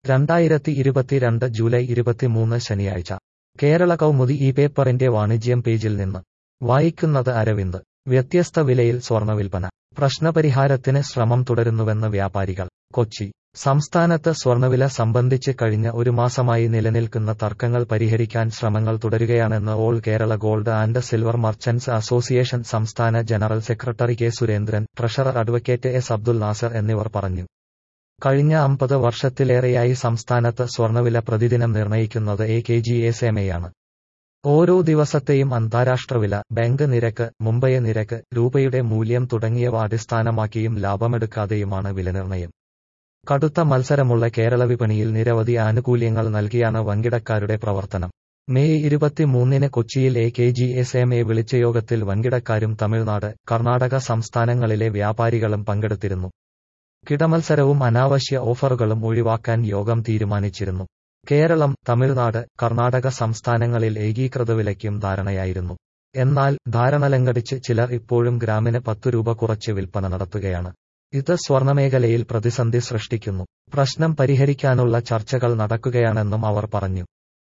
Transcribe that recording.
രണ്ടായിരത്തി ഇരുപത്തിരണ്ട് ജൂലൈ ഇരുപത്തിമൂന്ന് ശനിയാഴ്ച കേരള കൗമുദി ഈ പേപ്പറിന്റെ വാണിജ്യം പേജിൽ നിന്ന് വായിക്കുന്നത് അരവിന്ദ് വ്യത്യസ്ത വിലയിൽ സ്വർണ്ണ വിൽപ്പന പ്രശ്നപരിഹാരത്തിന് ശ്രമം തുടരുന്നുവെന്ന് വ്യാപാരികൾ കൊച്ചി സംസ്ഥാനത്ത് സ്വർണ്ണവില സംബന്ധിച്ച് കഴിഞ്ഞ ഒരു മാസമായി നിലനിൽക്കുന്ന തർക്കങ്ങൾ പരിഹരിക്കാൻ ശ്രമങ്ങൾ തുടരുകയാണെന്ന് all Kerala gold and silver merchants association സംസ്ഥാന general secretary K Surendran treasurer advocate S Abdul Nasar എന്നിവർ പറഞ്ഞു കഴിഞ്ഞ അമ്പത് വർഷത്തിലേറെയായി സംസ്ഥാനത്ത് സ്വർണ്ണവില പ്രതിദിനം നിർണയിക്കുന്നത് എ കെ ജി എസ് എമയാണ് ഓരോ ദിവസത്തെയും അന്താരാഷ്ട്ര വില ബാങ്ക് നിരക്ക് മുംബൈ നിരക്ക് രൂപയുടെ മൂല്യം തുടങ്ങിയവ അടിസ്ഥാനമാക്കിയും ലാഭമെടുക്കാതെയുമാണ് വിലനിർണ്ണയം കടുത്ത മത്സരമുള്ള കേരള വിപണിയിൽ നിരവധി ആനുകൂല്യങ്ങൾ നൽകിയാണ് വൻകിടക്കാരുടെ പ്രവർത്തനം മെയ് ഇരുപത്തിമൂന്നിന് കൊച്ചിയിൽ A K G S M A വിളിച്ച യോഗത്തിൽ വൻകിടക്കാരും തമിഴ്നാട് കർണാടക സംസ്ഥാനങ്ങളിലെ വ്യാപാരികളും പങ്കെടുത്തിരുന്നു കിടമത്സരവും അനാവശ്യ ഓഫറുകളും ഒഴിവാക്കാൻ യോഗം തീരുമാനിച്ചിരുന്നു കേരളം തമിഴ്നാട് കർണാടക സംസ്ഥാനങ്ങളിൽ ഏകീകൃത വിലയ്ക്കും ധാരണയായിരുന്നു എന്നാൽ ധാരണ ലംഘടിച്ച് ചിലർ ഇപ്പോഴും ഗ്രാമിന് പത്തു രൂപ കുറച്ച് വിൽപ്പന നടത്തുകയാണ് ഇത് സ്വർണമേഖലയിൽ പ്രതിസന്ധി സൃഷ്ടിക്കുന്നു പ്രശ്നം പരിഹരിക്കാനുള്ള ചർച്ചകൾ നടക്കുകയാണെന്നും അവർ പറഞ്ഞു